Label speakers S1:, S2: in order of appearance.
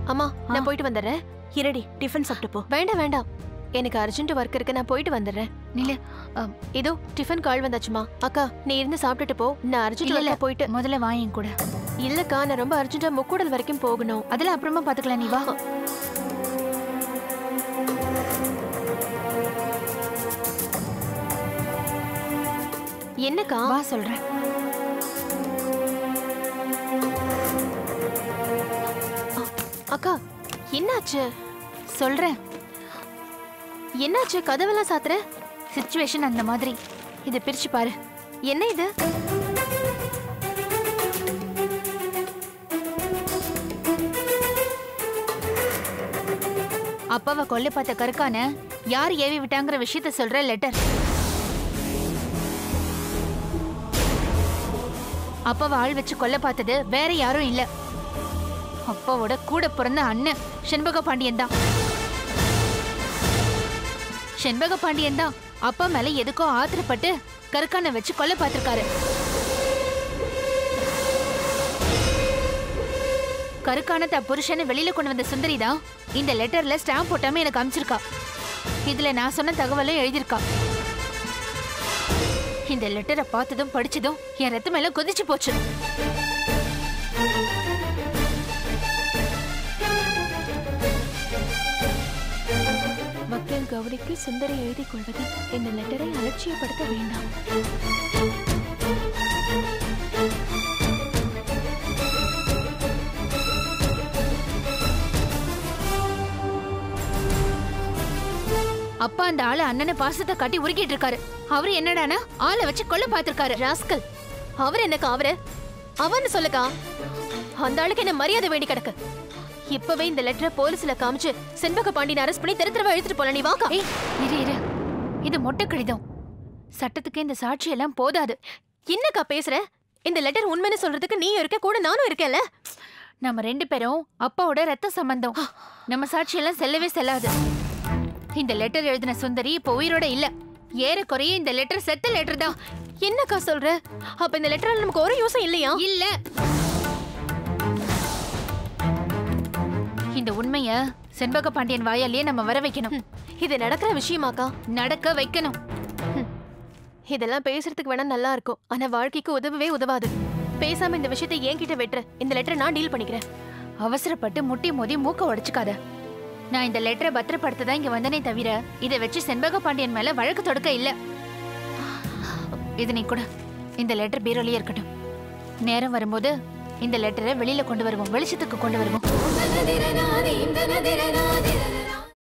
S1: அம்மா நான் போயிட்டு வந்துடுறேன்
S2: இருடி டிஃபன் சாப்பிட்டு போ
S1: வேண்டாம் வேண்டாம் எனக்கு அர்ஜென்ட் ஒர்க் இருக்கு நான் போயிட்டு வந்துடுறேன்
S3: நில்லு
S1: இதோ டிஃபன் கால் வந்தாச்சுமா அக்கா நீ இருந்து சாப்பிட்டுட்டு போ நான் அர்ஜென்ட்
S3: இல்ல, இல்ல.
S1: ஒர்க்கா போயிட்டு
S3: முதல்ல வா என் கூட
S1: இல்லக்கா நான் ரொம்ப அர்ஜென்ட்டா முக்கூடல் வரைக்கும் போகணும்
S3: அதெல்லாம் அப்புறமா பாத்துக்கலாம் நீ வா
S1: என்னக்கா
S3: வா சொல்றேன்
S1: அக்கா என்னாச்சு
S3: சொல்றேன்
S1: என்னாச்சு கதவெல்லாம் சாத்துற
S3: சுச்சுவேஷன் அந்த மாதிரி இதை பிரிச்சு பாரு
S1: என்ன இது
S3: அப்பாவை கொல்ல பார்த்த கருக்கான யார் ஏவி விட்டாங்கிற விஷயத்த சொல்ற லெட்டர் அப்பாவை ஆள் வச்சு கொல்ல பார்த்தது வேற யாரும் இல்ல அப்பாவோட கூட பிறந்த அண்ணன் செண்பக பாண்டியன் தான் செண்பக பாண்டியன் தான் அப்பா மேல எதுக்கோ ஆத்திரப்பட்டு கருக்கான வச்சு கொல்ல பார்த்திருக்காரு கருக்கான த புருஷனை வெளியில கொண்டு வந்த சுந்தரி தான் இந்த லெட்டர்ல ஸ்டாம்ப் போட்டாம எனக்கு அனுப்பிச்சிருக்கா இதுல நான் சொன்ன தகவலும் எழுதியிருக்கா இந்த லெட்டரை பார்த்ததும் படிச்சதும் என் ரத்தம் எல்லாம் கொதிச்சு போச்சு
S1: வக்கீல் கௌரிக்கு சுந்தரி எழுதி கொள்வது இந்த லெட்டரை அலட்சியப்படுத்த வேண்டாம்
S3: அப்பா அந்த ஆளு அண்ணனை பாசத்தை காட்டி உருக்கிட்டு இருக்காரு அவரு என்னடானா ஆளை வச்சு கொல்ல பார்த்திருக்காரு
S1: ராஸ்கல் அவர் என்னக்கா அவரு அவன்னு சொல்லுக்கா அந்த ஆளுக்கு என்ன மரியாதை வேண்டி கிடக்கு இப்பவே இந்த லெட்டரை போலீஸ்ல காமிச்சு செண்பக பாண்டியன் அரெஸ்ட் பண்ணி தெரு தெருவா எடுத்துட்டு போல நீ வாக்கா
S3: ஏய் இரு இரு இது மொட்டை கடிதம் சட்டத்துக்கு இந்த சாட்சி எல்லாம் போதாது
S1: என்னக்கா பேசுற இந்த லெட்டர் உண்மைன்னு சொல்றதுக்கு நீயும் இருக்க கூட நானும் இருக்கேன்ல
S3: நம்ம ரெண்டு பேரும் அப்பாவோட ரத்த சம்பந்தம் நம்ம சாட்சியெல்லாம் செல்லவே செல்லாது இந்த லெட்டர் எழுதின சுந்தரி இப்போ உயிரோட இல்ல ஏறக்குறைய இந்த லெட்டர் செத்த லெட்டர் தான்
S1: என்னக்கா சொல்ற அப்ப இந்த லெட்டரால நமக்கு ஒரு யூஸும் இல்லையா
S3: இல்ல இந்த உண்மைய செண்பக பாண்டியன் வாயாலேயே நம்ம வர வைக்கணும்
S1: இது நடக்கிற விஷயமாக்கா
S3: நடக்க வைக்கணும்
S1: இதெல்லாம் பேசுறதுக்கு வேணா நல்லா இருக்கும் ஆனா வாழ்க்கைக்கு உதவவே உதவாது பேசாம இந்த விஷயத்தை என்கிட்ட வெட்டுற இந்த லெட்டரை நான் டீல் பண்ணிக்கிறேன்
S3: அவசரப்பட்டு முட்டி மோதி மூக்க உடைச்சுக்காத நான் இந்த லெட்டரை பத்திரப்படுத்த தான் இங்க வந்தனே தவிர இதை வச்சு செண்பக பாண்டியன் மேல வழக்கு தொடுக்க இல்ல இது நீ கூட இந்த லெட்டர் பீரோலயே இருக்கட்டும் நேரம் வரும்போது இந்த லெட்டரை வெளியில கொண்டு வருவோம் வெளிச்சத்துக்கு கொண்டு வருவோம்